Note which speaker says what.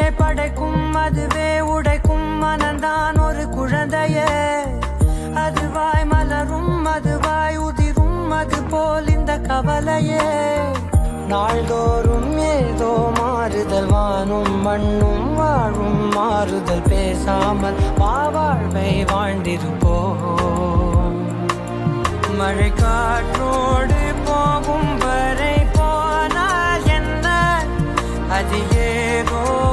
Speaker 1: படைக்கும் அதுவே உடைக்கும் மனந்தான் ஒரு குழந்தையே அதுவாய் மலரும் அதுவாய் உதிரும் அது போல் இந்த கவலையே நாள்தோறும் ஏதோ மாறுதல் வானும் மண்ணும் வாழும் மாறுதல் பேசாமல் வா வாழ்வை வாழ்ந்திருப்போம் மழை காற்றோடு போகும் வரை போனால் என்ன அது ஏதோ